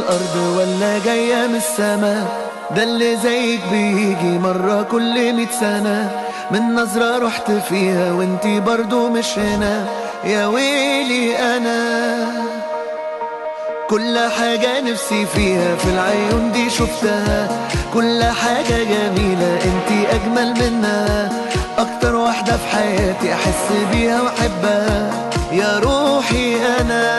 الأرض ولا جاية من السما ده اللي زيك بيجي مرة كل مية سنة من نظرة رحت فيها وانتي برضو مش هنا يا ويلي أنا كل حاجة نفسي فيها في العيون دي شفتها كل حاجة جميلة انتي أجمل منها أكتر واحدة في حياتي أحس بيها وأحبها يا روحي أنا